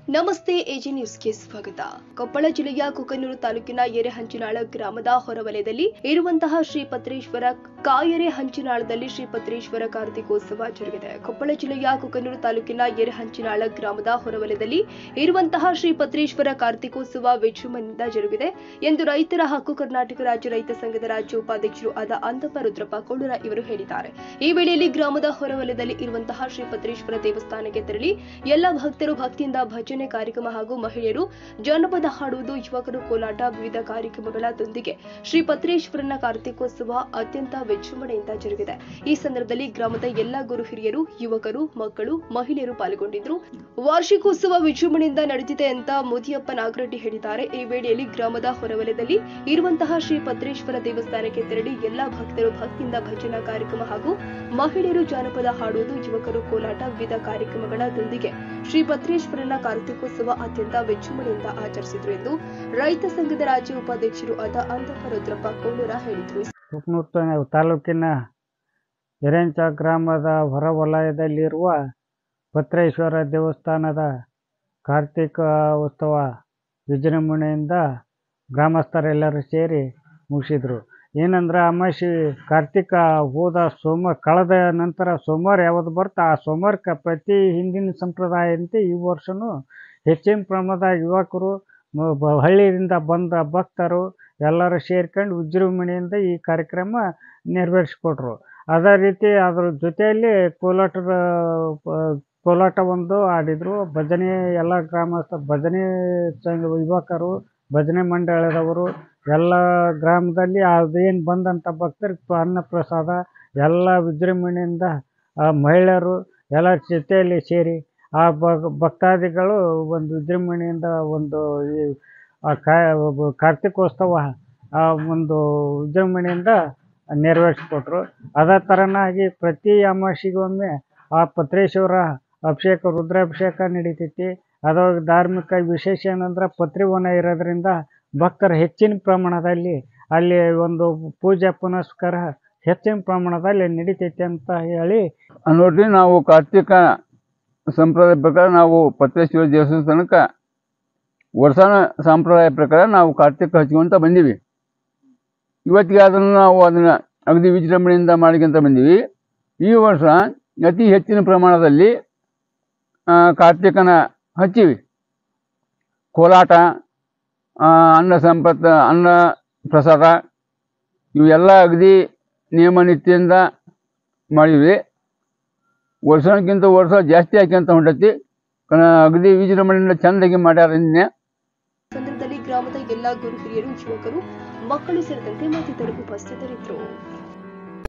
ನಮಸ್ತೆ ಎಜಿ ನ್ಯೂಸ್ಗೆ ಸ್ವಾಗತ ಕೊಪ್ಪಳ ಜಿಲ್ಲೆಯ ಕುಕನೂರು ತಾಲೂಕಿನ ಎರೆಹಂಚಿನಾಳ ಗ್ರಾಮದ ಹೊರವಲಯದಲ್ಲಿ ಇರುವಂತಹ ಶ್ರೀ ಪತ್ರೇಶ್ವರ ಕಾಯರೆ ಹಂಚಿನಾಳದಲ್ಲಿ ಶ್ರೀ ಪತ್ರೇಶ್ವರ ಕಾರ್ತಿಕೋತ್ಸವ ಜರುಗಿದೆ ಕೊಪ್ಪಳ ಜಿಲ್ಲೆಯ ಕುಕನೂರು ತಾಲೂಕಿನ ಎರೆಹಂಚಿನಾಳ ಗ್ರಾಮದ ಹೊರವಲಯದಲ್ಲಿ ಇರುವಂತಹ ಶ್ರೀ ಪತ್ರೇಶ್ವರ ಕಾರ್ತಿಕೋತ್ಸವ ವಿಜೃಂಭಣೆಯಿಂದ ಜರುಗಿದೆ ಎಂದು ರೈತರ ಹಕ್ಕು ಕರ್ನಾಟಕ ರಾಜ್ಯ ರೈತ ಸಂಘದ ರಾಜ್ಯ ಉಪಾಧ್ಯಕ್ಷರು ಆದ ಅಂತಪ್ಪ ರುದ್ರಪ್ಪ ಕೊಳ್ಳೂರ ಇವರು ಹೇಳಿದ್ದಾರೆ ಈ ವೇಳೆಯಲ್ಲಿ ಗ್ರಾಮದ ಹೊರವಲಯದಲ್ಲಿ ಇರುವಂತಹ ಶ್ರೀ ಪತ್ರೇಶ್ವರ ದೇವಸ್ಥಾನಕ್ಕೆ ತೆರಳಿ ಎಲ್ಲ ಭಕ್ತರು ಭಕ್ತಿಯಿಂದ ಭಜನೆ ಕಾರ್ಯಕ್ರಮ ಹಾಗೂ ಮಹಿಳೆಯರು ಜಾನಪದ ಹಾಡುವುದು ಯುವಕರು ಕೋಲಾಟ ವಿವಿಧ ಕಾರ್ಯಕ್ರಮಗಳೊಂದಿಗೆ ಶ್ರೀ ಪತ್ರೇಶ್ವರನ ಕಾರ್ತಿಕೋತ್ಸವ ಅತ್ಯಂತ ವಿಜೃಂಭಣೆಯಿಂದ ಜರುಗಿದೆ ಈ ಸಂದರ್ಭದಲ್ಲಿ ಗ್ರಾಮದ ಎಲ್ಲ ಗುರು ಹಿರಿಯರು ಯುವಕರು ಮಕ್ಕಳು ಮಹಿಳೆಯರು ಪಾಲ್ಗೊಂಡಿದ್ರು ವಾರ್ಷಿಕೋತ್ಸವ ವಿಜೃಂಭಣೆಯಿಂದ ನಡೆದಿದೆ ಅಂತ ಮುದಿಯಪ್ಪ ನಾಗರೆಡ್ಡಿ ಹೇಳಿದ್ದಾರೆ ಈ ವೇಳೆಯಲ್ಲಿ ಗ್ರಾಮದ ಹೊರವಲಯದಲ್ಲಿ ಇರುವಂತಹ ಶ್ರೀ ಪತ್ರೇಶ್ವರ ದೇವಸ್ಥಾನಕ್ಕೆ ತೆರಳಿ ಎಲ್ಲಾ ಭಕ್ತರು ಭಕ್ತಿಯಿಂದ ಭಜನಾ ಕಾರ್ಯಕ್ರಮ ಹಾಗೂ ಮಹಿಳೆಯರು ಜಾನಪದ ಹಾಡುವುದು ಯುವಕರು ಕೋಲಾಟ ವಿವಿಧ ಕಾರ್ಯಕ್ರಮಗಳೊಂದಿಗೆ ಶ್ರೀ ಪತ್ರೇಶ್ವರನ ಕಾರ್ತಿಕೋತ್ಸವ ಅತ್ಯಂತ ವಿಜೃಂಭಣೆಯಿಂದ ಆಚರಿಸಿದ್ರು ಎಂದು ರೈತ ಸಂಘದ ರಾಜ್ಯ ಉಪಾಧ್ಯಕ್ಷರು ಆದ ಅಂತಪ್ಪ ರುದ್ರಪ್ಪ ಕೊಳ್ಳೂರ ಹೇಳಿದರು ಕುಕ್ನೂರು ತಾಲೂಕಿನ ಎರೆಂಚ ಗ್ರಾಮದ ಹೊರವಲಯದಲ್ಲಿರುವ ಪತ್ರೇಶ್ವರ ದೇವಸ್ಥಾನದ ಕಾರ್ತಿಕ ಉತ್ಸವ ವಿಜೃಂಭಣೆಯಿಂದ ಗ್ರಾಮಸ್ಥರೆಲ್ಲರೂ ಸೇರಿ ಮುಗಿಸಿದ್ರು ಏನಂದ್ರೆ ಅಮಾಸಿ ಕಾರ್ತಿಕ ಹೋದ ಸೋಮವಾರ ಕಳೆದ ನಂತರ ಸೋಮವಾರ ಯಾವುದು ಬರುತ್ತೆ ಆ ಸೋಮವಾರಕ್ಕೆ ಪ್ರತಿ ಹಿಂದಿನ ಸಂಪ್ರದಾಯದಂತೆ ಈ ವರ್ಷವೂ ಹೆಚ್ಚಿನ ಪ್ರಮಾಣದ ಯುವಕರು ಮ- ಬ- ಹಳ್ಳಿಯಿಂದ ಬಂದ ಭಕ್ತರು ಎಲ್ಲರೂ ಸೇರ್ಕೊಂಡು ವಿಜೃಂಭಣೆಯಿಂದ ಈ ಕಾರ್ಯಕ್ರಮ ನೆರವೇರಿಸ್ಕೊಟ್ರು ಅದೇ ರೀತಿ ಅದ್ರ ಜೊತೆಯಲ್ಲಿ ಕೋಲಾಟದ ಪ- ಕೋಲಾಟ ಒಂದು ಆಡಿದರು ಭಜನೆ ಎಲ್ಲ ಗ್ರಾಮಸ್ಥ ಭಜನೆ ಸಂಘ ಯುವಕರು ಭಜನೆ ಮಂಡಳದವರು ಎಲ್ಲ ಗ್ರಾಮದಲ್ಲಿ ಅದೇನು ಬಂದಂಥ ಭಕ್ತರಿಗೆ ಅನ್ನ ಪ್ರಸಾದ ಎಲ್ಲ ವಿಜೃಂಭಣೆಯಿಂದ ಆ ಮಹಿಳೆಯರು ಎಲ್ಲ ಜೊತೆಯಲ್ಲಿ ಸೇರಿ ಆ ಭಕ್- ಭಕ್ತಾದಿಗಳು ಒಂದು ವಿಜೃಂಭಣೆಯಿಂದ ಒಂದು ಈ ಆ ಕಾ- ಒಬ್ಬ ಕಾರ್ತಿಕೋತ್ಸವ ಆ ಒಂದು ವಿಜೃಂಭಣೆಯಿಂದ ನೆರವೇರಿಸ್ಕೊಟ್ರು ಅದೇ ಥರನಾಗಿ ಪ್ರತಿ ಅಮಾವಾಸ್ಯೆಗೊಮ್ಮೆ ಆ ಪತ್ರೇಶ್ವರ ಅಭಿಷೇಕ ರುದ್ರಾಭಿಷೇಕ ನಡೀತೈತಿ ಅದ್ರೊಳಗೆ ಧಾರ್ಮಿಕ ವಿಶೇಷ ಏನಂದ್ರೆ ಪತ್ರಿವನ ಇರೋದ್ರಿಂದ ಭಕ್ತರು ಹೆಚ್ಚಿನ ಪ್ರಮಾಣದಲ್ಲಿ ಅಲ್ಲಿ ಒಂದು ಪೂಜೆ ಪುನಸ್ಕಾರ ಹೆಚ್ಚಿನ ಪ್ರಮಾಣದಲ್ಲಿ ನಡೀತೈತಿ ಅಂತ ಹೇಳಿ ನೋಡ್ರಿ ನಾವು ಕಾರ್ತಿಕ ಸಂಪ್ರದಾಯ ಪ್ರಕಾರ ನಾವು ಪತ್ರೇಶ್ವರ ದೇವಸ್ಥಾನಕ್ಕೆ ವರ್ಷಾನ ಸಂಪ್ರದಾಯ ಪ್ರಕಾರ ನಾವು ಕಾರ್ತಿಕ ಹಚ್ಕೊಂತ ಬಂದೀವಿ ಇವತ್ತಿಗೆ ಅದನ್ನು ನಾವು ಅದನ್ನು ಅಗದಿ ವಿಜೃಂಭಣೆಯಿಂದ ಮಾಡ್ಕೊಂತ ಬಂದೀವಿ ಈ ವರ್ಷ ಅತಿ ಹೆಚ್ಚಿನ ಪ್ರಮಾಣದಲ್ಲಿ ಆ, ಕಾರ್ತಿಕನ ಹಚ್ಚಿವಿ ಕೋಲಾಟ ಆ, ಅನ್ನ ಸಂಪತ್ತ ಅನ್ನ ಪ್ರಸಾದ ಇವೆಲ್ಲ ಅಗದಿ ನಿಯಮ ನಿತ್ಯದಿಂದ ಮಾಡಿವಿ ವರ್ಷಕ್ಕಿಂತ ವರ್ಷ ಜಾಸ್ತಿ ಆಕ್ಯಂತ ಹೊಂಟೈತಿ ಕನ- ಅಗದಿ ವಿಜೃಂಭಣೆಯಿಂದ ಚಂದಾಗಿ ಮಾಡ್ಯಾರ ನಿನ್ನೆ ಸಂದರ್ಭದಲ್ಲಿ ಗ್ರಾಮದ ಎಲ್ಲಾ ಗುರು ಹಿರಿಯರು ಯುವಕರು ಮಕ್ಕಳು ಸೇರಿದಂತೆ ಮತ್ತಿತರರು ಉಪಸ್ಥಿತರಿದ್ದರು